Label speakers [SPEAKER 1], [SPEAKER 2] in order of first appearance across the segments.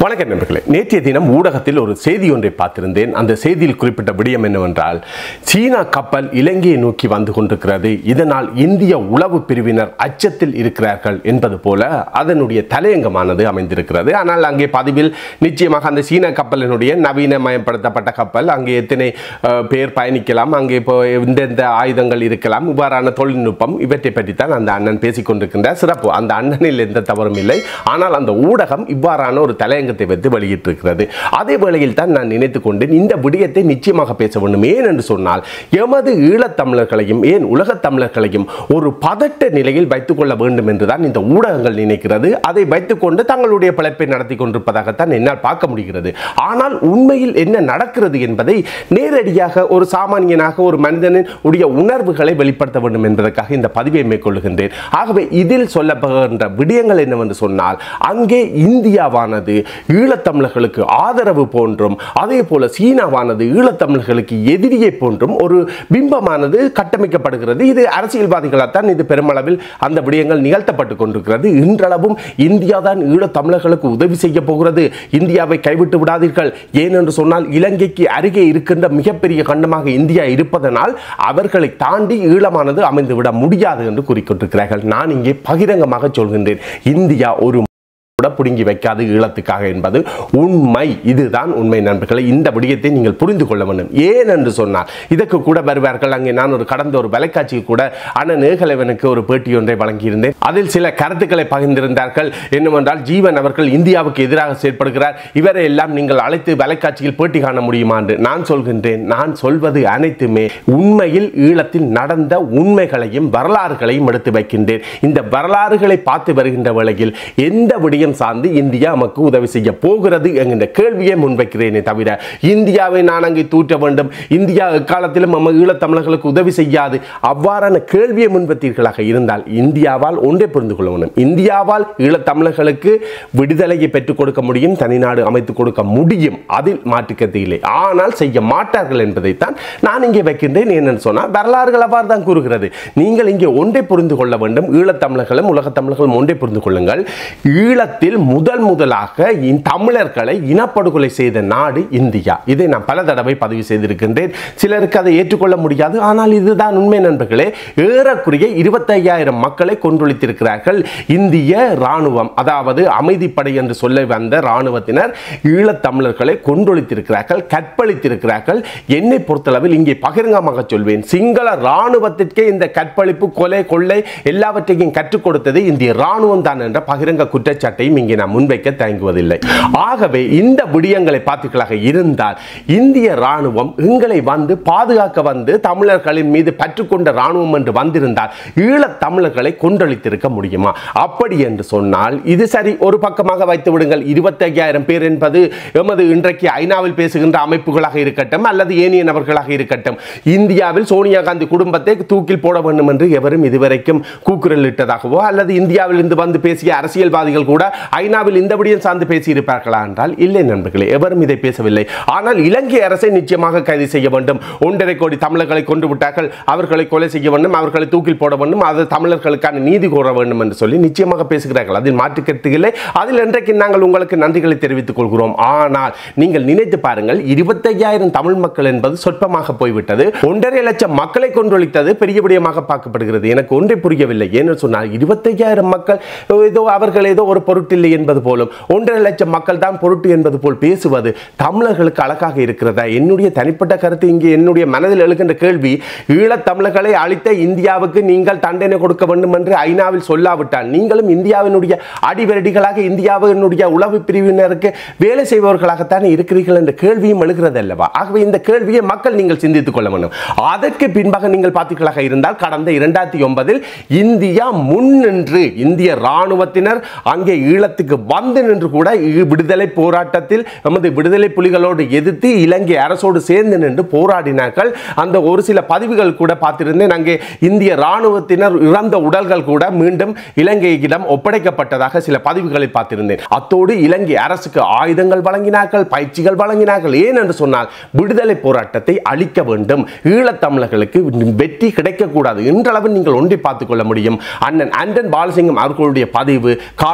[SPEAKER 1] வணக்கம் நண்பர்களே நேற்றைய தினம் ஊடகத்தில் ஒரு செய்தி ஒன்றை பார்த்திருந்தேன் அந்த செய்தியில் குறிப்பிட்ட விடயம் என்னவென்றால் சீனா கப்பல் இலங்கையை நோக்கி வந்து கொண்டிருக்கிறது இதனால் இந்திய உளவு பிரிவினர் அச்சத்தில் இருக்கிறார்கள் என்பது போல அதனுடைய தலையங்கமானது அமைந்திருக்கிறது ஆனால் அங்கே பதிவில் நிச்சயமாக அந்த சீன கப்பலினுடைய நவீனமயப்படுத்தப்பட்ட கப்பல் அங்கே எத்தனை அஹ், பேர் பயணிக்கலாம் அங்கே இப்போ எந்தெந்த ஆயுதங்கள் இருக்கலாம் இவ்வாறான தொழில்நுட்பம் இவற்றை பற்றித்தான் அந்த அண்ணன் பேசிக் கொண்டிருக்கின்றார் சிறப்பு அந்த அண்ணனில் எந்த தவறும் இல்லை ஆனால் அந்த ஊடகம் இவ்வாறான ஒரு தலையங்கத்தை வைத்து வெளியிட்டிருக்கிறது அதே வேளையில் தான் நான் நினைத்துக் கொண்டேன் இந்த விடயத்தை நிச்சயமாக பேச வேண்டும் ஏன் என்று சொன்னால் எமது ஈழத்தமிழர்களையும் ஏன் உலகத் தமிழர்களையும் ஒரு பதட்ட நிலையில் வைத்துக் கொள்ள வேண்டும் என்றுதான் இந்த ஊடகங்கள் நினைக்கிறது அதை வைத்துக்கொண்டு தங்களுடைய பிழைப்பை நடத்தி கொண்டிருப்பதாகத்தான் என்னால் பார்க்க முடிகிறது ஆனால் உண்மையில் என்ன நடக்கிறது என்பதை நேரடியாக ஒரு சாமானியனாக ஒரு மனிதனின் உடைய உணர்வுகளை வெளிப்படுத்த வேண்டும் என்பதற்காக இந்த பதிவை மேற்கொள்கின்றேன் ஆகவே இதில் சொல்லப்படுகின்ற விடயங்கள் என்னவென்று சொன்னால் அங்கே இந்தியாவானது ஈழத்தமிழர்களுக்கு ஆதரவு போன்றும் அதே போல சீனாவானது ஈழத்தமிழர்களுக்கு எதிரியை போன்றும் ஒரு பிம்பமானது கட்டமைக்கப்படுகிறது இது அரசியல்வாதிகளால் தான் இது பெருமளவில் அந்த விடயங்கள் நிகழ்த்தப்பட்டு கொண்டிருக்கிறது இன்றளவும் இந்தியா தான் ஈழத்தமிழர்களுக்கு உதவி செய்ய போகிறது இந்தியாவை கைவிட்டு விடாதீர்கள் ஏனென்று சொன்னால் இலங்கைக்கு அருகே இருக்கின்ற மிகப்பெரிய கண்டமாக இந்தியா இருப்பதனால் அவர்களை தாண்டி ஈழமானது அமைந்துவிட முடியாது என்று கூறிக்கொண்டிருக்கிறார்கள் நான் இங்கே பகிரங்கமாக சொல்கின்றேன் இந்தியா ஒரு கூட பிடுங்கி வைக்காது ஈழத்துக்காக என்பது உண்மை இதுதான் உண்மை நண்பர்களை இந்த விடயத்தை நீங்கள் புரிந்து கொள்ள வேண்டும் ஏன் என்று சொன்னால் இதற்கு கூட வருவார்கள் அங்கே நான் ஒரு கடந்த ஒரு வலைக்காட்சிக்கு கூட அண்ணன் ஏகலைவனுக்கு ஒரு பேட்டி ஒன்றை வழங்கியிருந்தேன் அதில் சில கருத்துக்களை பகிர்ந்திருந்தார்கள் என்னவென்றால் ஜீவன் அவர்கள் இந்தியாவுக்கு எதிராக செயல்படுகிறார் இவரை எல்லாம் நீங்கள் அழைத்து வலைக்காட்சியில் பேட்டி காண முடியுமா என்று நான் சொல்கின்றேன் நான் சொல்வது அனைத்துமே உண்மையில் ஈழத்தில் நடந்த உண்மைகளையும் வரலாறுகளையும் எடுத்து வைக்கின்றேன் இந்த வரலாறுகளை பார்த்து வருகின்ற வேளையில் எந்த விடயம் சார்ந்து இந்தியா நமக்கு உதவி செய்ய போகிறது என்கின்ற கேள்வியை முன்வைக்கிறேனே தவிர இந்தியாவை நான் அங்கே தூற்ற வேண்டும் இந்தியா எக்காலத்திலும் நம்ம ஈழத்தமிழர்களுக்கு உதவி செய்யாது அவ்வாறான கேள்வியை முன்வைத்தீர்களாக இருந்தால் இந்தியாவால் ஒன்றை புரிந்து கொள்ள வேண்டும் இந்தியாவால் ஈழத்தமிழர்களுக்கு விடுதலையை பெற்றுக் கொடுக்க முடியும் தனிநாடு அமைத்துக் கொடுக்க முடியும் அதில் மாற்றுக்கத்து இல்லை ஆனால் செய்ய மாட்டார்கள் என்பதைத்தான் நான் இங்கே வைக்கின்றேன் என்னன்னு சொன்னால் வரலாறுகள் அவ்வாறு தான் கூறுகிறது நீங்கள் இங்கே ஒன்றை புரிந்து கொள்ள வேண்டும் ஈழத்தமிழர்களும் உலகத் தமிழர்களும் ஒன்றை புரிந்து கொள்ளுங்கள் ஈழத்தில் முதல் முதலாக இந்த தமிழர்களை இனப்படுகொலை செய்த நாடு இந்தியா இதை நான் பல தடவை பதிவு செய்திருக்கின்றேன் சிலருக்கு அதை ஏற்றுக்கொள்ள முடியாது ஆனால் இதுதான் உண்மை நண்பர்களே ஏறக்குறைய இருபத்தையாயிரம் மக்களை கொன்றொழித்திருக்கிறார்கள் இந்திய ராணுவம் அதாவது அமைதிப்படை என்று சொல்ல வந்த ராணுவத்தினர் ஈழத்தமிழர்களை கொன்றொழித்திருக்கிறார்கள் கற்பழித்திருக்கிறார்கள் என்னை பொறுத்தளவில் இங்கே பகிரங்கமாக சொல்வேன் சிங்கள ராணுவத்திற்கே இந்த கற்பழிப்பு கொலை கொள்ளை எல்லாவற்றையும் கற்றுக் கொடுத்தது இந்திய ராணுவம் தான் என்ற பகிரங்க குற்றச்சாட்டையும் இங்கே நான் முன்வைக்க தயங்குவதில்லை ஆகவே இந்த விடயங்களை பார்த்தீர்களாக இருந்தால் இந்திய ராணுவம் எங்களை வந்து பாதுகாக்க வந்து தமிழர்களின் மீது பற்றுக்கொண்ட ராணுவம் என்று வந்திருந்தால் ஈழத் தமிழர்களை கொன்றளித்திருக்க முடியுமா அப்படி என்று சொன்னால் இது சரி ஒரு பக்கமாக வைத்து விடுங்கள் இருபத்தையாயிரம் பேர் என்பது எமது இன்றைக்கு ஐநாவில் பேசுகின்ற அமைப்புகளாக இருக்கட்டும் அல்லது ஏனைய நபர்களாக இருக்கட்டும் இந்தியாவில் சோனியா காந்தி குடும்பத்தை தூக்கில் போட வேண்டும் என்று எவரும் இதுவரைக்கும் கூக்குரல் இட்டதாகவோ அல்லது இந்தியாவில் இருந்து வந்து பேசிய அரசியல்வாதிகள் கூட ஐநாவில் இந்த விடயம் சார்ந்து பேசியிருப்பார்களா என்றால் இல்லை நண்பர்களே எவரும் இதை பேசவில்லை ஆனால் இலங்கை அரசை நிச்சயமாக கைது செய்ய வேண்டும் ஒன்றரை கோடி தமிழர்களை கொண்டு விட்டார்கள் அவர்களை கொலை செய்ய வேண்டும் அவர்களை தூக்கில் போட வேண்டும் அது தமிழர்களுக்கான நீதி கோர வேண்டும் என்று சொல்லி நிச்சயமாக பேசுகிறார்கள் அதில் மாற்றுக்கருத்து இல்லை அதில் இன்றைக்கு நாங்கள் உங்களுக்கு நன்றிகளை தெரிவித்துக் கொள்கிறோம் ஆனால் நீங்கள் நினைத்து பாருங்கள் இருபத்தையாயிரம் தமிழ் மக்கள் என்பது சொற்பமாக போய்விட்டது ஒன்றரை லட்சம் மக்களை கொன்றொழித்தது பெரிய விடயமாக பார்க்கப்படுகிறது எனக்கு ஒன்றை புரியவில்லை ஏன்னு சொன்னால் இருபத்தையாயிரம் மக்கள் ஏதோ அவர்கள் ஏதோ ஒரு பொருட்டில்லை என்பது போலும் ஒன்றரை லட்சம் மக்கள் தான் பொருட்டு என்பது போல் பேசுவது தமிழர்களுக்கு அழகாக இருக்கிறதா என்னுடைய தனிப்பட்ட கருத்து இங்கே என்னுடைய மனதில் எழுகின்ற கேள்வி ஈழத் தமிழர்களை அழித்த இந்தியாவுக்கு நீங்கள் தண்டனை கொடுக்க வேண்டும் என்று ஐநாவில் சொல்லாவிட்டால் நீங்களும் இந்தியாவினுடைய அடிவரடிகளாக இந்தியாவினுடைய உளவு பிரிவினருக்கு வேலை செய்பவர்களாகத்தான் இருக்கிறீர்கள் என்ற கேள்வியும் எழுகிறது அல்லவா ஆகவே இந்த கேள்வியை மக்கள் நீங்கள் சிந்தித்துக் கொள்ள வேண்டும் அதற்கு பின்பாக நீங்கள் பார்த்தீர்களாக இருந்தால் கடந்த இரண்டாயிரத்தி ஒன்பதில் இந்தியா முன்னின்று இந்திய ராணுவத்தினர் அங்கே ஈழத்துக்கு வந்து நின்று கூட ஈ- விடுதலை போராட்டத்தில் நமது விடுதலை புலிகளோடு எதிர்த்து இலங்கை அரசோடு சேர்ந்து நின்று போராடினார்கள் அந்த ஒரு சில பதிவுகள் கூட பார்த்திருந்தேன் அங்கே இந்திய ராணுவத்தினர் இறந்த உடல்கள் கூட மீண்டும் இலங்கையிடம் ஒப்படைக்கப்பட்டதாக சில பதிவுகளை பார்த்திருந்தேன் அத்தோடு இலங்கை அரசுக்கு ஆயுதங்கள் வழங்கினார்கள் பயிற்சிகள் வழங்கினார்கள் ஏன் என்று சொன்னால் விடுதலை போராட்டத்தை அழிக்க வேண்டும் ஈழத்தமிழர்களுக்கு வெற்றி கிடைக்கக்கூடாது இன்றளவு நீங்கள் ஒன்றை பார்த்துக் கொள்ள முடியும் அண்ணன் அண்டன் பாலசிங்கம் அவர்களுடைய பதிவு காணொளிகள்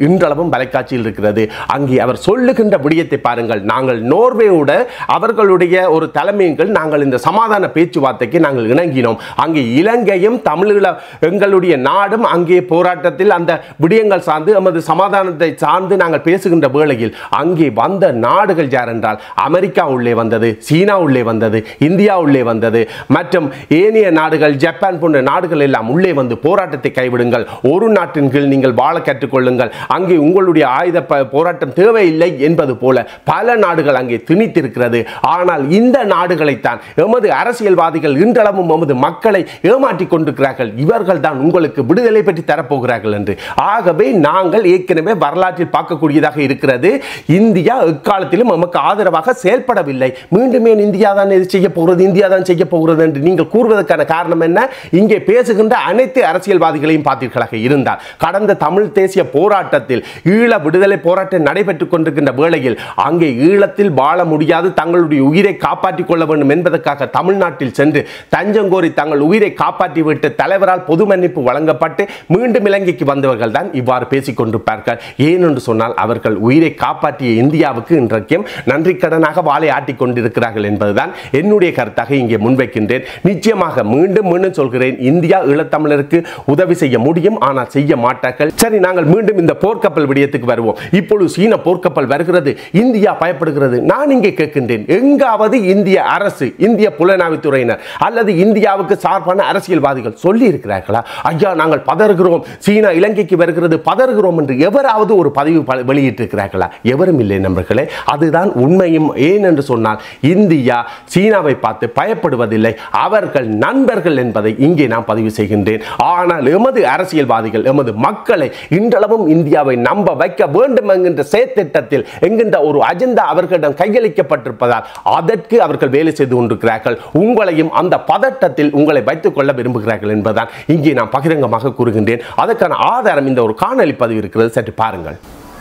[SPEAKER 1] இன்றளவும் தொலைக்காட்சியில் இருக்கிறது அங்கே அவர் சொல்லுகின்ற விடயத்தை பாருங்கள் நாங்கள் நோர்வேயோட அவர்களுடைய ஒரு தலைமையின் நாங்கள் இந்த சமாதான பேச்சுவார்த்தைக்கு நாங்கள் இணங்கினோம் அங்கே இலங்கையும் தமிழீழ எங்களுடைய நாடும் அங்கே போராட்டத்தில் அந்த விடயங்கள் சார்ந்து எமது சமாதானத்தை சார்ந்து நாங்கள் பேசுகின்ற வேளையில் அங்கே வந்த நாடுகள் யார் என்றால் அமெரிக்கா உள்ளே வந்தது சீனா உள்ளே வந்தது இந்தியா உள்ளே வந்தது மற்றும் ஏனைய நாடுகள் ஜப்பான் போன்ற நாடுகள் எல்லாம் உள்ளே வந்து போராட்டத்தை கைவிடுங்கள் ஒரு நாட்டின் கீழ் நீங்கள் வாழ கற்றுக்கொள்ளுங்கள் அங்கே உங்களுடைய ஆயுத ப- போராட்டம் தேவையில்லை என்பது போல பல நாடுகள் அங்கே திணித்திருக்கிறது ஆனால் இந்த நாடுகளைத்தான் எமது அரசியல்வாதிகள் இன்றளவும் எமது மக்களை ஏமாற்றிக் கொண்டிருக்கிறார்கள் இவர்கள் தான் உங்களுக்கு விடுதலை பற்றி தரப்போகிறார்கள் என்று ஆகவே நாங்கள் ஏற்கனவே வரலாற்றில் பார்க்கக்கூடியதாக இருக்கிறது இந்தியா எக்காலத்திலும் நமக்கு ஆதரவாக செயல்படவில்லை மீண்டும் ஏன் இந்தியா தான் இது செய்ய போகிறது இந்தியா தான் செய்ய போகிறது என்று நீங்கள் கூறுவதற்கான காரணம் என்ன இங்கே பேசுகின்ற அனைத்து அரசியல்வாதிகளையும் பார்த்தீர்களாக இருந்தால் கடந்த தமிழ் தேசிய போராட்டத்தில் ஈழ விடுதலை போராட்டம் நடைபெற்றுக் கொண்டிருக்கின்ற வேளையில் அங்கே ஈழத்தில் வாழ முடியாது தங்களுடைய உயிரை காப்பாற்றிக் கொள்ள வேண்டும் என்பதற்காக தமிழ்நாட்டில் சென்று தஞ்சம் கோரி தங்கள் உயிரை காப்பாற்றி விட்டு தலைவரால் பொது மன்னிப்பு வழங்கப்பட்டு மீண்டும் இலங்கைக்கு வந்தவர்கள் தான் இவ்வாறு பேசிக் கொண்டிருப்பார்கள் ஏன் என்று சொன்னால் அவர்கள் உயிரை காப்பாற்றிய இந்தியாவுக்கு இன்றைக்கும் நன்றி கடனாக வாழை ஆட்டிக் கொண்டிருக்கிறார்கள் என்பதுதான் என்னுடைய கருத்தாக இங்கே முன்வைக்கின்றேன் நிச்சயமாக மீண்டும் மீண்டும் சொல்கிறேன் இந்தியா ஈழத்தமிழருக்கு உதவி செய்ய முடியும் ஆனால் செய்ய மாட்டார்கள் சரி நாங்கள் மீண்டும் இந்த போர்க்கப்பல் விடயத்துக்கு வருவோம் இப்பொழுது சீன போர்க்கப்பல் வருகிறது இந்தியா பயப்படுகிறது நான் இங்கே கேட்கின்றேன் எங்காவது இந்திய அரசு இந்திய புலனாய்வுத்துறையினர் அல்லது இந்தியாவுக்கு சார்பான அரசியல்வாதிகள் சொல்லி இருக்கிறார்களா ஐயா நாங்கள் பதறுகிறோம் சீனா இலங்கைக்கு வருகிறது பதறுகிறோம் என்று எவராவது ஒரு பதிவு ப- வெளியிட்டிருக்கிறார்களா எவரும் இல்லை நண்பர்களே அதுதான் உண்மையும் ஏன் என்று சொன்னால் இந்தியா சீனாவை பார்த்து பயப்படுவதில்லை அவர்கள் நண்பர்கள் என்பதை இங்கே நான் பதிவு செய்கின்றேன் ஆனால் எமது அரசியல்வாதிகள் எமது மக்களை இன்றளவும் இந்தியாவை நம்ப வைக்க வேண்டும் என்கின்ற செயற்திட்டத்தில் என்கின்ற ஒரு அஜெண்டா அவர்களிடம் கையளிக்கப்பட்டிருப்பதால் அதற்கு அவர்கள் வேலை செய்து கொண்டிருக்கிறார்கள் உங்களையும் அந்த பதட்டத்தில் உங்களை வைத்துக் கொள்ள விரும்புகிறார்கள் என்பதுதான் இங்கே நான் பகிரங்கமாக கூறுகின்றேன் அதற்கான ஆதாரம் இந்த ஒரு காணொளி பதிவு இருக்கிறது சற்று பாருங்கள்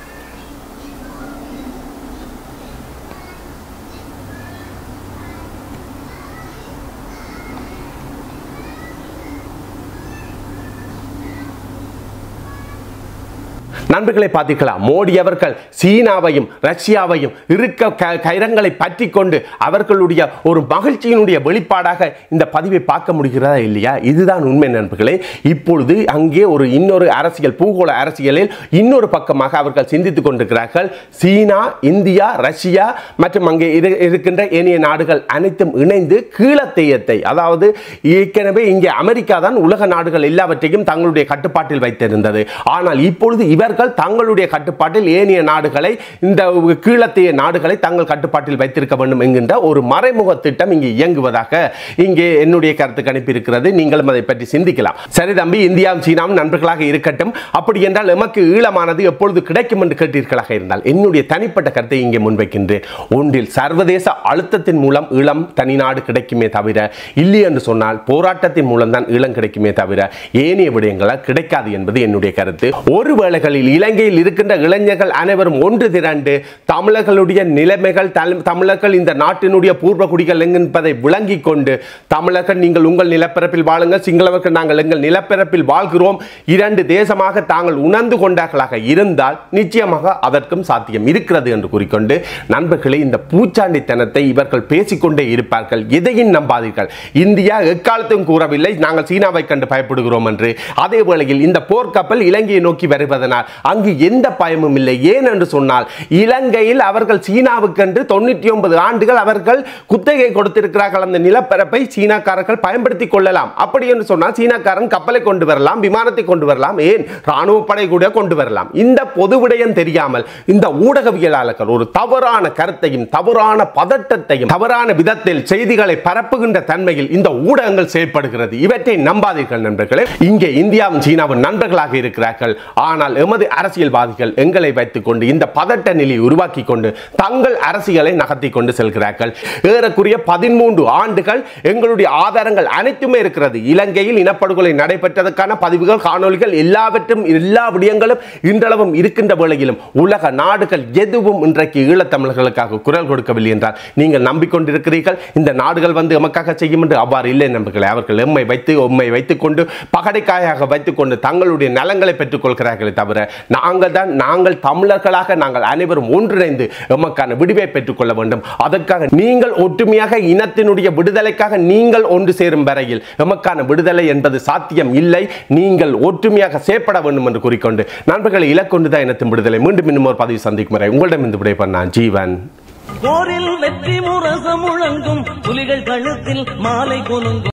[SPEAKER 1] நண்பர்களை பார்த்தீர்களா மோடி அவர்கள் சீனாவையும் ரஷ்யாவையும் இருக்க க- கயிறங்களை பற்றி கொண்டு அவர்களுடைய ஒரு மகிழ்ச்சியினுடைய வெளிப்பாடாக இந்த பதிவை பார்க்க முடிகிறதா இல்லையா இதுதான் உண்மை நண்பர்களே இப்பொழுது அங்கே ஒரு இன்னொரு அரசியல் பூகோள அரசியலில் இன்னொரு பக்கமாக அவர்கள் சிந்தித்துக் கொண்டிருக்கிறார்கள் சீனா இந்தியா ரஷ்யா மற்றும் அங்கே இரு- இருக்கின்ற ஏனைய நாடுகள் அனைத்தும் இணைந்து கீழத்தேயத்தை அதாவது ஏற்கனவே இங்கே அமெரிக்கா தான் உலக நாடுகள் எல்லாவற்றையும் தங்களுடைய கட்டுப்பாட்டில் வைத்திருந்தது ஆனால் இப்பொழுது இவர்கள் தங்களுடைய கட்டுப்பாட்டில் ஏனைய நாடுகளை இந்த கீழத்தைய நாடுகளை தங்கள் கட்டுப்பாட்டில் வைத்திருக்க வேண்டும் என்கின்ற ஒரு மறைமுக திட்டம் இங்கே இயங்குவதாக இங்கே என்னுடைய கருத்து கணிப்பு இருக்கிறது நீங்களும் அதை பற்றி சிந்திக்கலாம் சரி தம்பி இந்தியாவும் சீனாவும் நண்பர்களாக இருக்கட்டும் அப்படி என்றால் எமக்கு ஈழமானது எப்பொழுது கிடைக்கும் என்று கேட்டீர்களாக இருந்தால் என்னுடைய தனிப்பட்ட கருத்தை இங்கே முன்வைக்கின்றேன் ஒன்றில் சர்வதேச அழுத்தத்தின் மூலம் ஈழம் தனிநாடு கிடைக்குமே தவிர இல்லை என்று சொன்னால் போராட்டத்தின் மூலம் தான் ஈழம் கிடைக்குமே தவிர ஏனைய விடயங்களால் கிடைக்காது என்பது என்னுடைய கருத்து ஒரு வேளைகளில் இலங்கையில் இருக்கின்ற இளைஞர்கள் அனைவரும் ஒன்று திரண்டு தமிழர்களுடைய நிலைமைகள் தல்- தமிழர்கள் இந்த நாட்டினுடைய பூர்வ குடிகள் என்பதை விளங்கிக் கொண்டு தமிழர்கள் நீங்கள் உங்கள் நிலப்பரப்பில் வாழுங்கள் சிங்களவர்கள் நாங்கள் எங்கள் நிலப்பரப்பில் வாழ்கிறோம் இரண்டு தேசமாக தாங்கள் உணர்ந்து கொண்டார்களாக இருந்தால் நிச்சயமாக அதற்கும் சாத்தியம் இருக்கிறது என்று கூறிக்கொண்டு நண்பர்களே இந்த பூச்சாண்டித்தனத்தை இவர்கள் பேசிக்கொண்டே இருப்பார்கள் எதையும் நம்பாதீர்கள் இந்தியா எக்காலத்தும் கூறவில்லை நாங்கள் சீனாவை கண்டு பயப்படுகிறோம் என்று அதே வேளையில் இந்த போர்க்கப்பல் இலங்கையை நோக்கி வருவதனால் அங்கு எந்த பயமும் இல்லை ஏன் என்று சொன்னால் இலங்கையில் அவர்கள் சீனாவுக்கென்று தொண்ணூற்றி ஒன்பது ஆண்டுகள் அவர்கள் குத்தகை கொடுத்திருக்கிறார்கள் அந்த நிலப்பரப்பை சீனாக்காரர்கள் பயன்படுத்திக் கொள்ளலாம் அப்படி என்று சொன்னால் சீனாக்காரன் கப்பலை கொண்டு வரலாம் விமானத்தை கொண்டு வரலாம் ஏன் ராணுவ படை கூட கொண்டு வரலாம் இந்த பொது விடயம் தெரியாமல் இந்த ஊடகவியலாளர்கள் ஒரு தவறான கருத்தையும் தவறான பதட்டத்தையும் தவறான விதத்தில் செய்திகளை பரப்புகின்ற தன்மையில் இந்த ஊடகங்கள் செயல்படுகிறது இவற்றை நம்பாதீர்கள் நண்பர்களே இங்கே இந்தியாவும் சீனாவும் நண்பர்களாக இருக்கிறார்கள் ஆனால் எமது அரசியல்வாதிகள் எங்களை வைத்துக் கொண்டு இந்த பதட்ட நிலையை உருவாக்கி கொண்டு தங்கள் அரசியலை நகர்த்தி கொண்டு செல்கிறார்கள் ஏறக்குறைய பதிமூன்று ஆண்டுகள் எங்களுடைய ஆதாரங்கள் அனைத்துமே இருக்கிறது இலங்கையில் இனப்படுகொலை நடைபெற்றதற்கான பதிவுகள் காணொளிகள் எல்லாவற்றும் எல்லா விடயங்களும் இன்றளவும் இருக்கின்ற வேளையிலும் உலக நாடுகள் எதுவும் இன்றைக்கு ஈழத்தமிழர்களுக்காக குரல் கொடுக்கவில்லை என்றால் நீங்கள் நம்பிக்கொண்டிருக்கிறீர்கள் இந்த நாடுகள் வந்து எமக்காக செய்யும் என்று அவ்வாறு இல்லை நண்பர்களே அவர்கள் எம்மை வைத்து உம்மை வைத்துக் கொண்டு பகடைக்காயாக வைத்துக் கொண்டு தங்களுடைய நலங்களை பெற்றுக் கொள்கிறார்களே தவிர நாங்கள் தான் நாங்கள் தமிழர்களாக நாங்கள் அனைவரும் ஒன்றிணைந்து எமக்கான விடுவை பெற்றுக்கொள்ள வேண்டும் அதற்காக நீங்கள் ஒற்றுமையாக இனத்தினுடைய விடுதலைக்காக நீங்கள் ஒன்று சேரும் வரையில் எமக்கான விடுதலை என்பது சாத்தியம் இல்லை நீங்கள் ஒற்றுமையாக செயற்பட வேண்டும் என்று கூறிக்கொண்டு நண்பர்களை இலக்கொண்டுதான் இனத்தின் விடுதலை மீண்டும் இன்னும் ஒரு பதிவு சந்திக்கும் வரை உங்களிடம் இந்த விடை பண்ண ஜீவன்
[SPEAKER 2] போரில் வெற்றி முரசம் முழங்கும் புலிகள் கழுத்தில் மாலை கொலுங்கும்